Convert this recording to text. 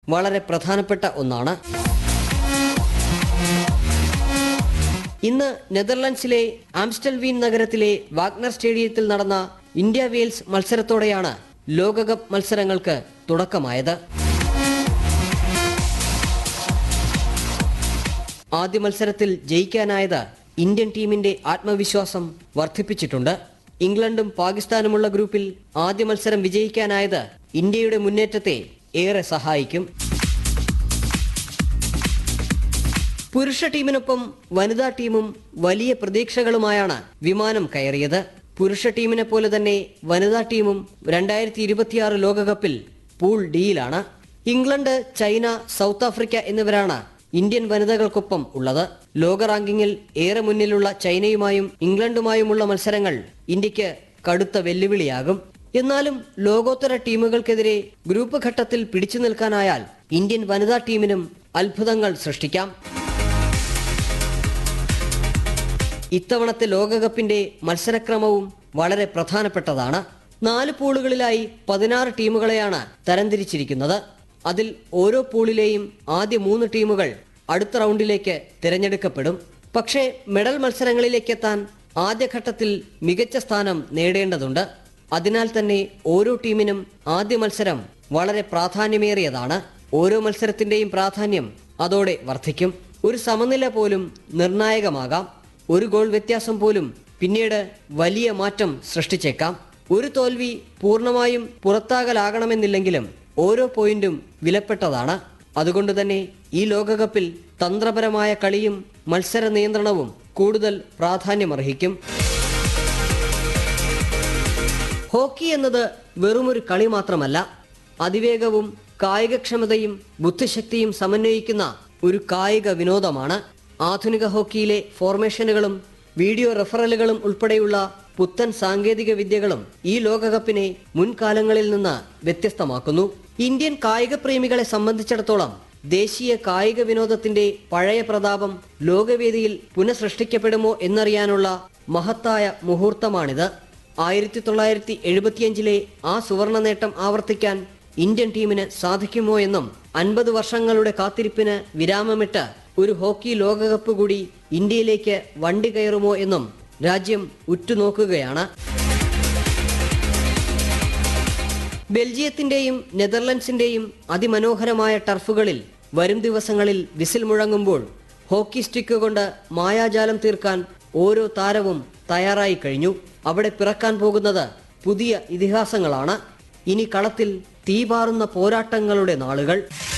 വളരെ പ്രധാനപ്പെട്ട ഒന്നാണ് ഇന്ന് നെതർലൻഡ്സിലെ ആംസ്റ്റൽവീൻ നഗരത്തിലെ വാഗ്നർ സ്റ്റേഡിയത്തിൽ നടന്ന ഇന്ത്യ വെയിൽസ് മത്സരത്തോടെയാണ് ലോകകപ്പ് മത്സരങ്ങൾക്ക് തുടക്കമായത് ആദ്യ മത്സരത്തിൽ ജയിക്കാനായത് ഇന്ത്യൻ ടീമിന്റെ ആത്മവിശ്വാസം വർദ്ധിപ്പിച്ചിട്ടുണ്ട് ഇംഗ്ലണ്ടും പാകിസ്ഥാനുമുള്ള ഗ്രൂപ്പിൽ ആദ്യ മത്സരം വിജയിക്കാനായത് ഇന്ത്യയുടെ മുന്നേറ്റത്തെ ഏറെ സഹായിക്കും പുരുഷ ടീമിനൊപ്പം വനിതാ ടീമും വലിയ പ്രതീക്ഷകളുമായാണ് വിമാനം കയറിയത് പുരുഷ ടീമിനെ പോലെ തന്നെ വനിതാ ടീമും രണ്ടായിരത്തി ഇരുപത്തിയാറ് ലോകകപ്പിൽ പൂൾ ഡിയിലാണ് ഇംഗ്ലണ്ട് ചൈന സൗത്ത് ആഫ്രിക്ക എന്നിവരാണ് ഇന്ത്യൻ വനിതകൾക്കൊപ്പം ഉള്ളത് ലോക റാങ്കിങ്ങിൽ ഏറെ മുന്നിലുള്ള ചൈനയുമായും ഇംഗ്ലണ്ടുമായുമുള്ള മത്സരങ്ങൾ ഇന്ത്യക്ക് കടുത്ത വെല്ലുവിളിയാകും എന്നാലും ലോകോത്തര ടീമുകൾക്കെതിരെ ഗ്രൂപ്പ് ഘട്ടത്തിൽ പിടിച്ചു നിൽക്കാനായാൽ ഇന്ത്യൻ വനിതാ ടീമിനും അത്ഭുതങ്ങൾ സൃഷ്ടിക്കാം ഇത്തവണത്തെ ലോകകപ്പിന്റെ മത്സരക്രമവും വളരെ പ്രധാനപ്പെട്ടതാണ് നാല് പൂളുകളിലായി പതിനാറ് ടീമുകളെയാണ് തരംതിരിച്ചിരിക്കുന്നത് അതിൽ ഓരോ പൂളിലെയും ആദ്യ മൂന്ന് ടീമുകൾ അടുത്ത റൗണ്ടിലേക്ക് തിരഞ്ഞെടുക്കപ്പെടും പക്ഷേ മെഡൽ മത്സരങ്ങളിലേക്കെത്താൻ ആദ്യഘട്ടത്തിൽ മികച്ച സ്ഥാനം നേടേണ്ടതുണ്ട് അതിനാൽ തന്നെ ഓരോ ടീമിനും ആദ്യ മത്സരം വളരെ പ്രാധാന്യമേറിയതാണ് ഓരോ മത്സരത്തിന്റെയും പ്രാധാന്യം അതോടെ വർദ്ധിക്കും ഒരു സമനില പോലും നിർണായകമാകാം ഒരു ഗോൾ വ്യത്യാസം പോലും പിന്നീട് വലിയ മാറ്റം സൃഷ്ടിച്ചേക്കാം ഒരു തോൽവി പൂർണ്ണമായും പുറത്താകലാകണമെന്നില്ലെങ്കിലും ഓരോ പോയിന്റും വിലപ്പെട്ടതാണ് അതുകൊണ്ട് തന്നെ ഈ ലോകകപ്പിൽ തന്ത്രപരമായ കളിയും മത്സര നിയന്ത്രണവും കൂടുതൽ പ്രാധാന്യമർഹിക്കും ഹോക്കി എന്നത് വെറുമൊരു കളി മാത്രമല്ല അതിവേഗവും കായികക്ഷമതയും ബുദ്ധിശക്തിയും സമന്വയിക്കുന്ന ഒരു കായിക വിനോദമാണ് ആധുനിക ഹോക്കിയിലെ ഫോർമേഷനുകളും വീഡിയോ റെഫറലുകളും ഉൾപ്പെടെയുള്ള പുത്തൻ സാങ്കേതിക വിദ്യകളും ഈ ലോകകപ്പിനെ മുൻകാലങ്ങളിൽ നിന്ന് വ്യത്യസ്തമാക്കുന്നു ഇന്ത്യൻ കായിക പ്രേമികളെ സംബന്ധിച്ചിടത്തോളം ദേശീയ കായിക വിനോദത്തിന്റെ പഴയ പ്രതാപം ലോകവേദിയിൽ പുനഃസൃഷ്ടിക്കപ്പെടുമോ എന്നറിയാനുള്ള മഹത്തായ മുഹൂർത്തമാണിത് ആയിരത്തി തൊള്ളായിരത്തി എഴുപത്തിയഞ്ചിലെ ആ സുവർണ നേട്ടം ആവർത്തിക്കാൻ ഇന്ത്യൻ ടീമിന് സാധിക്കുമോ എന്നും അൻപത് വർഷങ്ങളുടെ കാത്തിരിപ്പിന് വിരാമമിട്ട് ഒരു ഹോക്കി ലോകകപ്പ് കൂടി ഇന്ത്യയിലേക്ക് വണ്ടി കയറുമോ എന്നും രാജ്യം ഉറ്റുനോക്കുകയാണ് ബെൽജിയത്തിന്റെയും നെതർലൻഡ്സിന്റെയും അതിമനോഹരമായ ടർഫുകളിൽ വരും ദിവസങ്ങളിൽ വിസിൽ മുഴങ്ങുമ്പോൾ ഹോക്കി സ്റ്റിക്ക് കൊണ്ട് മായാജാലം തീർക്കാൻ ഓരോ താരവും തയ്യാറായി കഴിഞ്ഞു അവിടെ പിറക്കാൻ പോകുന്നത് പുതിയ ഇതിഹാസങ്ങളാണ് ഇനി കളത്തിൽ തീപാറുന്ന പോരാട്ടങ്ങളുടെ നാളുകൾ